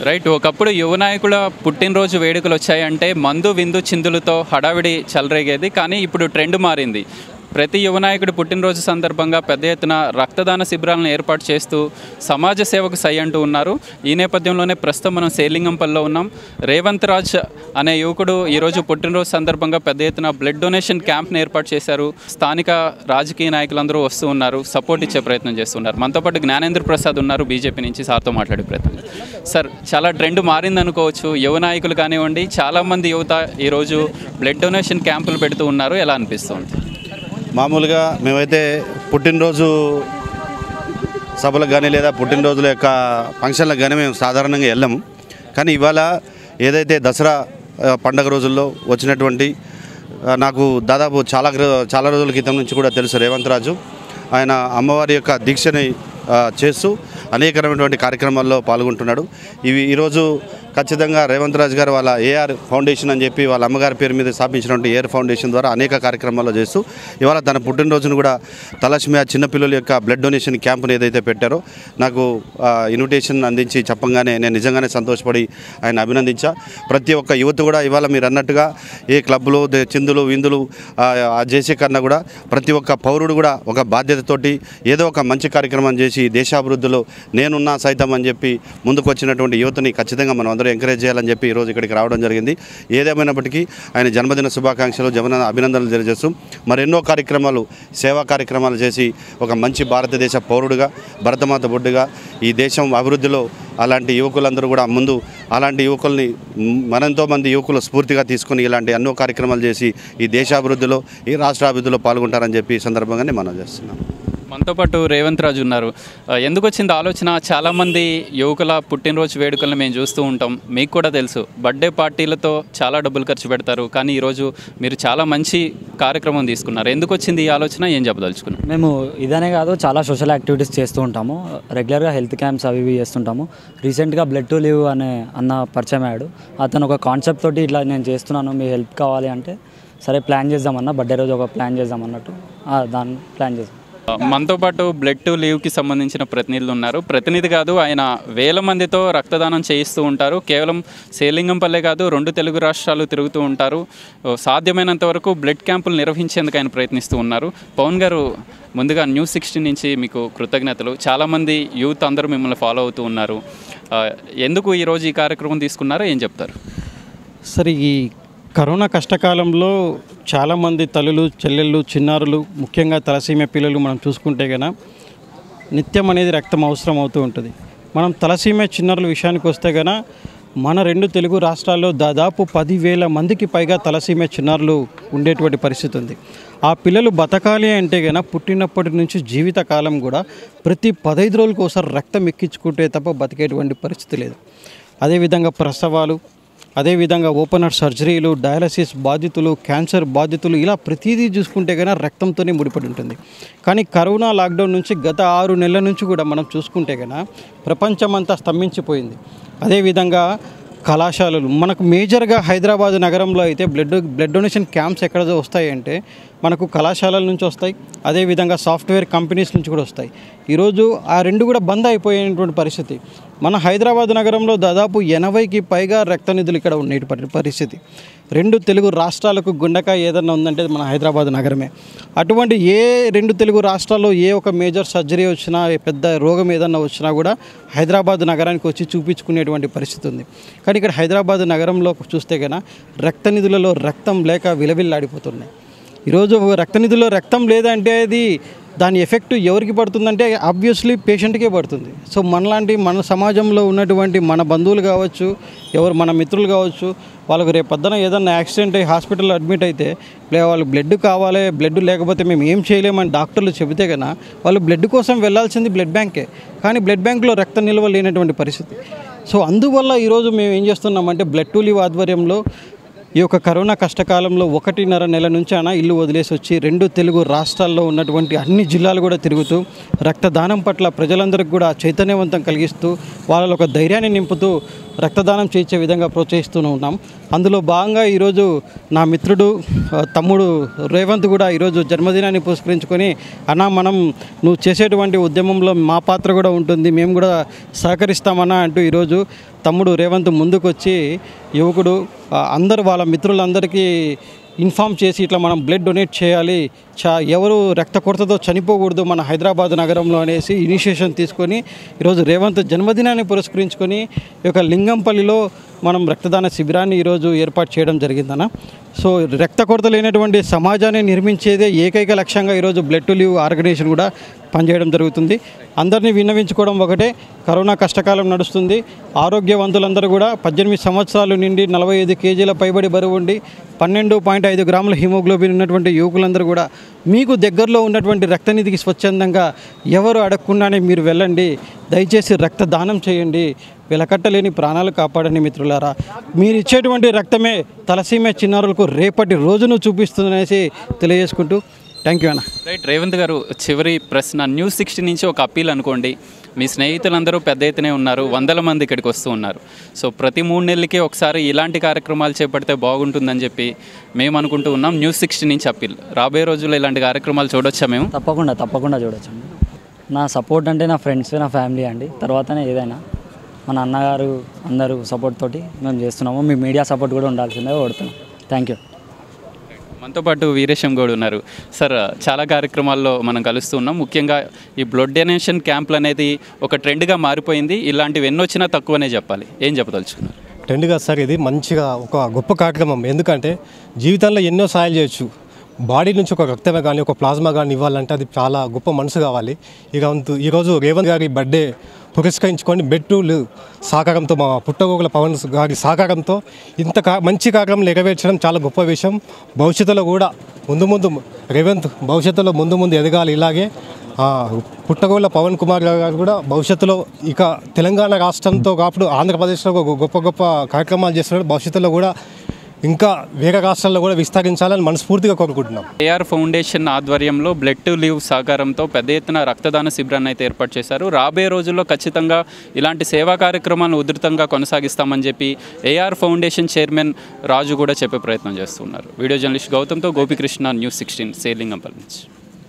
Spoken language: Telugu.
రైట్ ఒకప్పుడు యువ నాయకుల పుట్టినరోజు వేడుకలు వచ్చాయంటే మందు విందు చిందులతో హడావిడి చెలరేగేది కానీ ఇప్పుడు ట్రెండ్ మారింది ప్రతి యువ నాయకుడి పుట్టినరోజు సందర్భంగా పెద్ద ఎత్తున రక్తదాన శిబిరాలను ఏర్పాటు చేస్తూ సమాజ సేవకు సై అంటూ ఉన్నారు ఈ నేపథ్యంలోనే ప్రస్తుతం మనం సేలింగంపల్లిలో ఉన్నాం రేవంత్ రాజ్ అనే యువకుడు ఈరోజు పుట్టినరోజు సందర్భంగా పెద్ద ఎత్తున బ్లడ్ డొనేషన్ క్యాంప్ని ఏర్పాటు చేశారు స్థానిక రాజకీయ నాయకులందరూ వస్తూ ఉన్నారు సపోర్ట్ ఇచ్చే ప్రయత్నం చేస్తున్నారు మనతో పాటు జ్ఞానేంద్ర ప్రసాద్ ఉన్నారు బీజేపీ నుంచి సార్తో మాట్లాడే ప్రయత్నం సార్ చాలా ట్రెండ్ మారింది అనుకోవచ్చు యువ నాయకులు కానివ్వండి చాలామంది యువత ఈరోజు బ్లడ్ డొనేషన్ క్యాంపులు పెడుతూ ఉన్నారు ఎలా అనిపిస్తుంది మామూలుగా మేమైతే పుట్టినరోజు సభలకు కానీ లేదా పుట్టినరోజుల యొక్క ఫంక్షన్లకు కానీ మేము సాధారణంగా వెళ్ళము కానీ ఇవాళ ఏదైతే దసరా ఆ, పండగ రోజుల్లో వచ్చినటువంటి ఆ, నాకు దాదాపు చాలా గ్ర- చాలా రోజుల క్రితం నుంచి కూడా తెలుసు రేవంత్ రాజు ఆయన అమ్మవారి యొక్క దీక్షని ఆ, చేస్తూ అనేకమైనటువంటి కార్యక్రమాల్లో పాల్గొంటున్నాడు ఇవి ఈరోజు ఖచ్చితంగా రేవంత్ రాజు గారు వాళ్ళ ఏఆర్ ఫౌండేషన్ అని చెప్పి వాళ్ళ అమ్మగారి పేరు మీద స్థాపించినటువంటి ఏఆర్ ఫౌండేషన్ ద్వారా అనేక కార్యక్రమాల్లో చేస్తూ ఇవాళ తన పుట్టినరోజును కూడా తలస్మియా చిన్నపిల్లల యొక్క బ్లడ్ డొనేషన్ క్యాంపును ఏదైతే పెట్టారో నాకు ఆ, ఇన్విటేషన్ అందించి చెప్పంగానే నేను నిజంగానే సంతోషపడి ఆయన అభినందించా ప్రతి ఒక్క యువత కూడా ఇవాళ మీరు అన్నట్టుగా ఏ క్లబ్లు దే- చిందులు విందులు ఆ, ఆ చేసే కన్నా కూడా ప్రతి ఒక్క పౌరుడు కూడా ఒక బాధ్యతతోటి ఏదో ఒక మంచి కార్యక్రమం చేసి దేశాభివృద్ధిలో నేనున్నా సైతం అని చెప్పి ముందుకు వచ్చినటువంటి యువతని ఖచ్చితంగా మనం అందరూ ఎంకరేజ్ చేయాలని చెప్పి ఈరోజు ఇక్కడికి రావడం జరిగింది ఏదేమైనప్పటికీ ఆయన జన్మదిన శుభాకాంక్షలు జన్మదిన అభినందనలు తెలియజేస్తూ మరెన్నో కార్యక్రమాలు సేవా కార్యక్రమాలు చేసి ఒక మంచి భారతదేశ పౌరుడుగా భరతమాత బొడ్డుగా ఈ దేశం అభివృద్ధిలో అలాంటి యువకులందరూ కూడా ముందు అలాంటి యువకుల్ని మ్, మరెంతో మంది యువకులు స్ఫూర్తిగా తీసుకుని ఇలాంటి ఎన్నో కార్యక్రమాలు చేసి ఈ దేశాభివృద్ధిలో ఈ రాష్ట్ర అభివృద్ధిలో పాల్గొంటారని చెప్పి ఈ సందర్భంగానే మనం చేస్తున్నాం మనతో పాటు రేవంత్ రాజు ఉన్నారు ఆ, ఎందుకు వచ్చింది ఆలోచన చాలామంది యువకుల పుట్టినరోజు వేడుకలను మేము చూస్తూ ఉంటాం మీకు కూడా తెలుసు బర్త్డే పార్టీలతో చాలా డబ్బులు ఖర్చు పెడతారు కానీ ఈరోజు మీరు చాలా మంచి కార్యక్రమం తీసుకున్నారు ఎందుకు వచ్చింది ఈ ఆలోచన ఏం చెప్పదలుచుకున్నారు మేము ఇదనే కాదు చాలా సోషల్ యాక్టివిటీస్ చేస్తూ ఉంటాము రెగ్యులర్గా హెల్త్ క్యాంప్స్ అవి ఇవి చేస్తుంటాము రీసెంట్గా బ్లడ్ టు లివ్ అనే అన్న పరిచయం అయ్యాడు అతను ఒక కాన్సెప్ట్ తోటి ఇట్లా నేను చేస్తున్నాను మీ హెల్ప్ కావాలి అంటే సరే ప్లాన్ చేద్దామన్న బర్త్డే రోజు ఒక ప్లాన్ చేద్దాం అన్నట్టు ఆ, దాన్ని ప్లాన్ చేద్దాం ఆ, మనతో పాటు బ్లడ్ టు లీవ్కి సంబంధించిన ప్రతినిధులు ఉన్నారు ప్రతినిధి కాదు ఆయన వేల మందితో రక్తదానం చేయిస్తూ ఉంటారు కేవలం సేలింగంపల్లె కాదు రెండు తెలుగు రాష్ట్రాలు తిరుగుతూ ఉంటారు ఓ, సాధ్యమైనంత వరకు బ్లడ్ క్యాంపులు నిర్వహించేందుకు ఆయన ప్రయత్నిస్తూ ఉన్నారు పవన్ గారు ముందుగా న్యూస్ సిక్స్టీన్ నుంచి మీకు కృతజ్ఞతలు చాలామంది యూత్ అందరూ మిమ్మల్ని ఫాలో అవుతూ ఉన్నారు ఆ, ఎందుకు ఈరోజు ఈ కార్యక్రమం తీసుకున్నారో ఏం చెప్తారు సరే ఈ కరోనా కష్టకాలంలో చాలామంది తల్లులు చెల్లెళ్ళు చిన్నారులు ముఖ్యంగా తలసీమ పిల్లలు మనం చూసుకుంటే గన నిత్యం అనేది రక్తం అవసరం అవుతూ ఉంటుంది మనం తలసీమ చిన్నారుల విషయానికి వస్తే గన మన రెండు తెలుగు రాష్ట్రాల్లో దాదాపు పదివేల మందికి పైగా తలసీమ చిన్నారులు ఉండేటువంటి పరిస్థితి ఉంది ఆ పిల్లలు బతకాలి అంటే గన పుట్టినప్పటి నుంచి జీవితకాలం కూడా ప్రతి పదహైదు రోజులకు ఒకసారి రక్తం ఎక్కించుకుంటే తప్ప బతికేటువంటి పరిస్థితి లేదు అదేవిధంగా ప్రసవాలు అదేవిధంగా ఓపెన్ హార్ట్ సర్జరీలు డయాలసిస్ బాధితులు క్యాన్సర్ బాధితులు ఇలా ప్రతిదీ చూసుకుంటే కనుక రక్తంతోనే ముడిపడి ఉంటుంది కానీ కరోనా లాక్డౌన్ నుంచి గత ఆరు నెలల నుంచి కూడా మనం చూసుకుంటే కనుక ప్రపంచమంతా స్తంభించిపోయింది అదేవిధంగా కళాశాలలు మనకు మేజర్గా హైదరాబాద్ నగరంలో అయితే బ్లడ్ బ్లడ్ డొనేషన్ క్యాంప్స్ ఎక్కడ వస్తాయి అంటే మనకు కళాశాలల నుంచి వస్తాయి అదేవిధంగా సాఫ్ట్వేర్ కంపెనీస్ నుంచి కూడా వస్తాయి ఈరోజు ఆ రెండు కూడా బంద్ అయిపోయినటువంటి పరిస్థితి మన హైదరాబాద్ నగరంలో దాదాపు ఎనభైకి పైగా రక్త నిధులు ఇక్కడ ఉండే పరి- పరిస్థితి రెండు తెలుగు రాష్ట్రాలకు గుండెకాయ ఏదన్నా ఉందంటే అది మన హైదరాబాద్ నగరమే అటువంటి ఏ రెండు తెలుగు రాష్ట్రాల్లో ఏ ఒక మేజర్ సర్జరీ వచ్చినా ఏ పెద్ద రోగం ఏదన్నా వచ్చినా కూడా హైదరాబాద్ నగరానికి వచ్చి చూపించుకునేటువంటి పరిస్థితి ఉంది కానీ ఇక్కడ హైదరాబాద్ నగరంలో చూస్తే కనుక రక్త నిధులలో రక్తం లేక విలవిల్లాడిపోతున్నాయి ఈరోజు రక్తనిధిలో రక్తం లేదంటే అది దాని ఎఫెక్ట్ ఎవరికి పడుతుందంటే ఆబ్వియస్లీ పేషెంట్కే పడుతుంది సో మనలాంటి మన సమాజంలో ఉన్నటువంటి మన బంధువులు కావచ్చు ఎవరు మన మిత్రులు కావచ్చు వాళ్ళకు రేపు పొద్దున ఏదన్నా యాక్సిడెంట్ అయ్యి హాస్పిటల్లో అడ్మిట్ అయితే లే- వాళ్ళు బ్లడ్ కావాలి బ్లడ్ లేకపోతే మేము ఏం చేయలేమని డాక్టర్లు చెబితే కన్నా వాళ్ళు బ్లడ్ కోసం వెళ్ళాల్సింది బ్లడ్ బ్యాంకే కానీ బ్లడ్ బ్యాంక్లో రక్త నిల్వ లేనటువంటి పరిస్థితి సో అందువల్ల ఈరోజు మేము ఏం చేస్తున్నామంటే బ్లడ్ టు లీవ్ ఆధ్వర్యంలో ఈ యొక్క కరోనా కష్టకాలంలో ఒకటిన్నర నెల నుంచి అన్న ఇల్లు వదిలేసి వచ్చి రెండు తెలుగు రాష్ట్రాల్లో ఉన్నటువంటి అన్ని జిల్లాలు కూడా తిరుగుతూ రక్తదానం పట్ల ప్రజలందరికీ కూడా చైతన్యవంతం కలిగిస్తూ వాళ్ళలో ఒక ధైర్యాన్ని నింపుతూ రక్తదానం చేయించే విధంగా ప్రోత్సహిస్తూ ఉన్నాం అందులో భాగంగా ఈరోజు నా మిత్రుడు ఆ, తమ్ముడు రేవంత్ కూడా ఈరోజు జన్మదినాన్ని పురస్కరించుకొని అన్న మనం నువ్వు చేసేటువంటి ఉద్యమంలో మా పాత్ర కూడా ఉంటుంది మేము కూడా సహకరిస్తామన్నా అంటూ ఈరోజు తమ్ముడు రేవంత్ ముందుకు వచ్చి యువకుడు ఆ, అందరు వాళ్ళ మిత్రులందరికీ ఇన్ఫామ్ చేసి ఇట్లా మనం బ్లడ్ డొనేట్ చేయాలి చా ఎవరు రక్త కొరతతో చనిపోకూడదు మన హైదరాబాద్ నగరంలో అనేసి ఇనిషియేషన్ తీసుకొని ఈరోజు రేవంత్ జన్మదినాన్ని పురస్కరించుకొని ఈ యొక్క లింగంపల్లిలో మనం రక్తదాన శిబిరాన్ని ఈరోజు ఏర్పాటు చేయడం జరిగిందన్న సో రక్త కొరత లేనటువంటి సమాజాన్ని నిర్మించేదే ఏకైక లక్ష్యంగా ఈరోజు బ్లడ్ టు లివ్ ఆర్గనైజేషన్ కూడా పనిచేయడం జరుగుతుంది అందరినీ విన్నవించుకోవడం ఒకటే కరోనా కష్టకాలం నడుస్తుంది ఆరోగ్యవంతులందరూ కూడా పద్దెనిమిది సంవత్సరాలు నుండి నలభై ఐదు కేజీల పైబడి బరువు ఉండి పన్నెండు పాయింట్ ఐదు గ్రాముల హిమోగ్లోబిన్ ఉన్నటువంటి యువకులందరూ కూడా మీకు దగ్గరలో ఉన్నటువంటి రక్తనిధికి స్వచ్ఛందంగా ఎవరు అడగకుండానే మీరు వెళ్ళండి దయచేసి రక్తదానం చేయండి వెలకట్టలేని ప్రాణాలు కాపాడండి మిత్రులారా మీరు ఇచ్చేటువంటి రక్తమే తలసీమ చిన్నారులకు రేపటి రోజును చూపిస్తుందనేసి తెలియజేసుకుంటూ థ్యాంక్ యూ అన్న రైట్ రేవంత్ గారు చివరి ప్రశ్న న్యూస్ సిక్స్టీ నుంచి ఒక అప్పీల్ అనుకోండి మీ స్నేహితులందరూ పెద్ద ఎత్తునే ఉన్నారు వందల మంది ఇక్కడికి వస్తూ ఉన్నారు సో ప్రతి మూడు నెలలకి ఒకసారి ఇలాంటి కార్యక్రమాలు చేపడితే బాగుంటుందని చెప్పి మేము అనుకుంటూ ఉన్నాం న్యూస్ సిక్స్టీ నుంచి అప్పీల్ రాబోయే రోజుల్లో ఇలాంటి కార్యక్రమాలు చూడొచ్చా మేము తప్పకుండా తప్పకుండా చూడొచ్చండి నా సపోర్ట్ అంటే నా ఫ్రెండ్స్ నా ఫ్యామిలీ అండి తర్వాతనే ఏదైనా మన అన్నగారు అందరూ సపోర్ట్ తోటి మేము చేస్తున్నాము మీ మీడియా సపోర్ట్ కూడా ఉండాల్సిందే కొడుతున్నాం థ్యాంక్ యూ మనతో పాటు వీరేశం గౌడ్ ఉన్నారు సార్ చాలా కార్యక్రమాల్లో మనం కలుస్తూ ఉన్నాం ముఖ్యంగా ఈ బ్లడ్ డొనేషన్ క్యాంపులు అనేది ఒక ట్రెండ్గా మారిపోయింది ఇలాంటివి ఎన్ని వచ్చినా తక్కువనే చెప్పాలి ఏం చెప్పదలుచుకున్నారు ట్రెండ్గా సార్ ఇది మంచిగా ఒక గొప్ప కార్యక్రమం ఎందుకంటే జీవితంలో ఎన్నో సాయాలు చేయొచ్చు బాడీ నుంచి ఒక రక్తమే కానీ ఒక ప్లాస్మా కానీ ఇవ్వాలంటే అది చాలా గొప్ప మనసు కావాలి ఇక వంతు ఈరోజు రేవంత్ గారి బర్త్డే పురస్కరించుకొని బెట్టులు సహకారంతో మా పుట్టగోగుల పవన్ గారి సహకారంతో ఇంత కా మంచి కార్యక్రమం నెరవేర్చడం చాలా గొప్ప విషయం భవిష్యత్తులో కూడా ముందు ముందు రేవంత్ భవిష్యత్తులో ముందు ముందు ఎదగాలి ఇలాగే ఆ, పుట్టగోళ్ళ పవన్ కుమార్ గారు కూడా భవిష్యత్తులో ఇక తెలంగాణ రాష్ట్రంతో కాప్పుడు ఆంధ్రప్రదేశ్లో ఒక గొప్ప గొప్ప కార్యక్రమాలు చేస్తున్నారు భవిష్యత్తులో కూడా ఇంకా వేరే రాష్ట్రాల్లో కూడా విస్తరించాలని మనస్ఫూర్తిగా కోరుకుంటున్నాం ఏఆర్ ఫౌండేషన్ ఆధ్వర్యంలో బ్లడ్ టు లీవ్ సహకారంతో పెద్ద ఎత్తున రక్తదాన శిబిరాన్ని అయితే ఏర్పాటు చేశారు రాబోయే రోజుల్లో ఖచ్చితంగా ఇలాంటి సేవా కార్యక్రమాలను ఉధృతంగా కొనసాగిస్తామని చెప్పి ఏఆర్ ఫౌండేషన్ చైర్మన్ రాజు కూడా చెప్పే ప్రయత్నం చేస్తున్నారు వీడియో జర్నలిస్ట్ గౌతమ్తో గోపికృష్ణ న్యూస్ సిక్స్టీన్ సేలింగంపల్ నుంచి